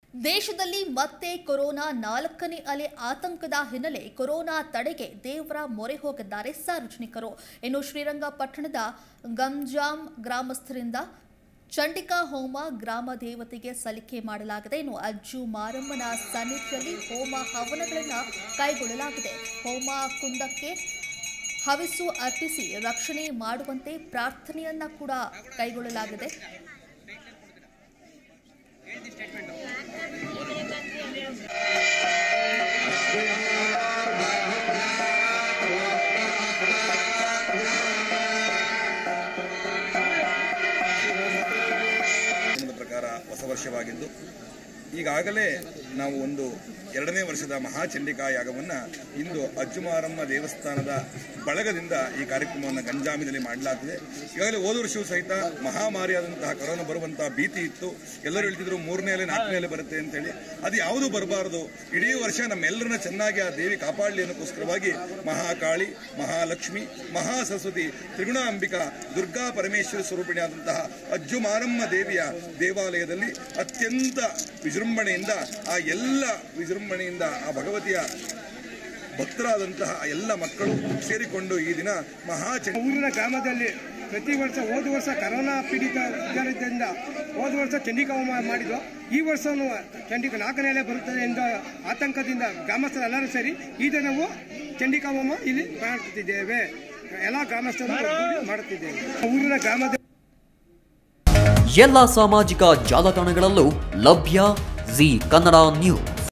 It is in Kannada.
ದೇಶದಲ್ಲಿ ಮತ್ತೆ ಕೊರೋನಾ ನಾಲ್ಕನೇ ಅಲೆ ಆತಂಕದ ಹಿನ್ನೆಲೆ ಕೊರೋನಾ ತಡೆಗೆ ದೇವರ ಮೊರೆ ಹೋಗಿದ್ದಾರೆ ಸಾರ್ವಜನಿಕರು ಇನ್ನು ಶ್ರೀರಂಗಪಟ್ಟಣದ ಗಂಜಾಂ ಗ್ರಾಮಸ್ಥರಿಂದ ಚಂಡಿಕಾ ಹೋಮ ಗ್ರಾಮ ದೇವತೆಗೆ ಸಲ್ಲಿಕೆ ಮಾಡಲಾಗಿದೆ ಇನ್ನು ಅಜ್ಜು ಮಾರಮ್ಮನ ಸನ್ನಿಧಿಯಲ್ಲಿ ಹೋಮ ಹವನಗಳನ್ನು ಕೈಗೊಳ್ಳಲಾಗಿದೆ ಹೋಮ ಕುಂಡಕ್ಕೆ ಹವಿಸು ಅರ್ಪಿಸಿ ರಕ್ಷಣೆ ಮಾಡುವಂತೆ ಪ್ರಾರ್ಥನೆಯನ್ನ ಕೂಡ ಕೈಗೊಳ್ಳಲಾಗಿದೆ ದಿನದ ಪ್ರಕಾರ ಹೊಸ ವರ್ಷವಾಗಿದ್ದು ಈಗಾಗಲೇ ನಾವು ಒಂದು ಎರಡನೇ ವರ್ಷದ ಮಹಾಚಂಡಿಕಾ ಯಾಗವನ್ನು ಇಂದು ಅಜ್ಜುಮಾರಮ್ಮ ದೇವಸ್ಥಾನದ ಬಳಗದಿಂದ ಈ ಕಾರ್ಯಕ್ರಮವನ್ನು ಗಂಜಾಮಿನಲ್ಲಿ ಮಾಡಲಾಗ್ತಿದೆ ಈಗಾಗಲೇ ಹೋದ ವರ್ಷವೂ ಸಹಿತ ಮಹಾಮಾರಿಯಾದಂತಹ ಕೊರೋನಾ ಬರುವಂತಹ ಭೀತಿ ಇತ್ತು ಎಲ್ಲರೂ ಹೇಳ್ತಿದ್ರು ಮೂರನೇ ಅಲೆ ನಾಲ್ಕನೇ ಅಲೆ ಬರುತ್ತೆ ಅಂತೇಳಿ ಅದು ಯಾವುದೂ ಬರಬಾರದು ಇಡೀ ವರ್ಷ ನಮ್ಮೆಲ್ಲರನ್ನ ಚೆನ್ನಾಗಿ ಆ ದೇವಿ ಕಾಪಾಡಲಿ ಅನ್ನೋಕ್ಕೋಸ್ಕರವಾಗಿ ಮಹಾಕಾಳಿ ಮಹಾಲಕ್ಷ್ಮಿ ಮಹಾ ಸರಸ್ವತಿ ತ್ರಿಗುಣಾಂಬಿಕಾ ದುರ್ಗಾ ಪರಮೇಶ್ವರಿ ಸ್ವರೂಪಿಣಿಯಾದಂತಹ ಅಜ್ಜು ಮಾರಮ್ಮ ದೇವಿಯ ದೇವಾಲಯದಲ್ಲಿ ಅತ್ಯಂತ ವಿಜೃಂಭಣೆಯಿಂದ ಆ ಎಲ್ಲ ವಿಜೃಂಭಣೆಯಿಂದ ಆ ಭಗವತಿಯ ಭಕ್ತರಾದಂತಹ ಎಲ್ಲ ಮಕ್ಕಳು ಸೇರಿಕೊಂಡು ಈ ದಿನ ಮಹಾಚಂಡ ಊರಿನ ಗ್ರಾಮದಲ್ಲಿ ಪ್ರತಿ ವರ್ಷ ಹೋದ ವರ್ಷ ಕರೋನಾ ಪೀಡಿತ ಇದರಿಂದ ಹೋದ ವರ್ಷ ಚಂಡಿಕಾ ಹೋಮ ಮಾಡಿದ್ವು ಈ ವರ್ಷನೂ ಚಂಡಿಕಾ ನಾಲ್ಕನೇ ಅಲೆ ಬರುತ್ತದೆ ಎಂದ ಆತಂಕದಿಂದ ಗ್ರಾಮಸ್ಥರೆಲ್ಲರೂ ಸೇರಿ ಈ ದಿನವೂ ಚಂಡಿಕಾ ಹೋಮ ಇಲ್ಲಿ ಮಾಡುತ್ತಿದ್ದೇವೆ ಎಲ್ಲ ಗ್ರಾಮಸ್ಥರು ಒಗ್ಗೂಡಿ ಮಾಡುತ್ತಿದ್ದೇವೆ ಊರಿನ ಗ್ರಾಮದ ಎಲ್ಲ ಸಾಮಾಜಿಕ ಜಾಲತಾಣಗಳಲ್ಲೂ ಲಭ್ಯ ಜಿ ಕನ್ನಡ ನ್ಯೂಸ್